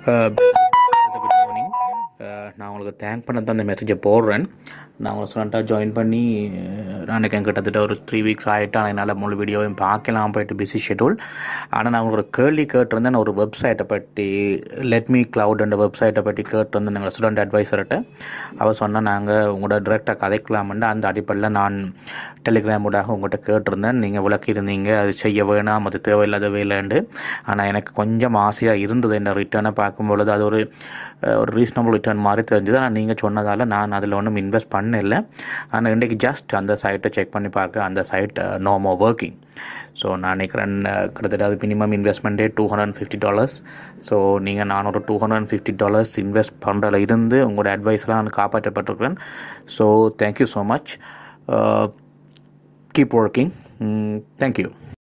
good morning நான் உங்களுக்கு thank பண்ண தான் அந்த மெசேஜை போடுறேன் நான் உங்களை ஸ்டூடெண்ட்டாக ஜாயின் பண்ணி அஹ், நான் நினைக்கிறேன் கிட்டத்தட்ட ஒரு த்ரீ வீக்ஸ் ஆகிட்டு ஆனால் என்னால் முழு வீடியோவையும் பார்க்கலாம் போயிட்டு பிஸி ஷெட்யூல் ஆனால் நான் உங்களுக்கு ஒரு கேள்வி கேட்டிருந்தேன் நான் ஒரு வெப்சைட்டை பற்றி லெட் மீ கிளவுட் என்ற வெப்சைட்டை பற்றி கேட்டிருந்தேன் எங்கள் ஸ்டூடெண்ட் அட்வைசர்கிட்ட அவர் சொன்னால் நாங்கள் உங்களோட டிரெக்டாக கதைக்கலாம்னு அந்த அடிப்படையில் நான் டெலிகிராம் ஊடாக உங்கள்கிட்ட கேட்டிருந்தேன் நீங்கள் விளக்கியிருந்தீங்க அது செய்ய வேணாம் அது தேவையில்லாத வேலைண்டு ஆனால் எனக்கு கொஞ்சம் ஆசையாக இருந்தது இந்த ரிட்டர்னை பார்க்கும் பொழுது அது ஒரு அஹ், ஒரு ரீசனபிள் ரிட்டர்ன் மாதிரி தெரிஞ்சது ஆனால் நீங்கள் சொன்னதால் நான் அதில் ஒன்றும் இன்வெஸ்ட் பண்ணல ஆனால் இன்றைக்கி ஜஸ்ட் அந்த சைட்டை செக் பண்ணி பார்க்க அந்த site no more working so நான் நினைக்கிறேன் அஹ், கிட்டத்தட்ட அது மினிமம் இன்வெஸ்ட்மெண்ட்டே two hundred and fifty dollars so நீங்கள் நான் ஒரு two hundred and fifty dollars invest பண்ணுறதுல இருந்து உங்களோட அட்வைஸ்லாம் நான் காப்பாற்றப்பட்டிருக்கிறேன் so thank you so much keep working thank you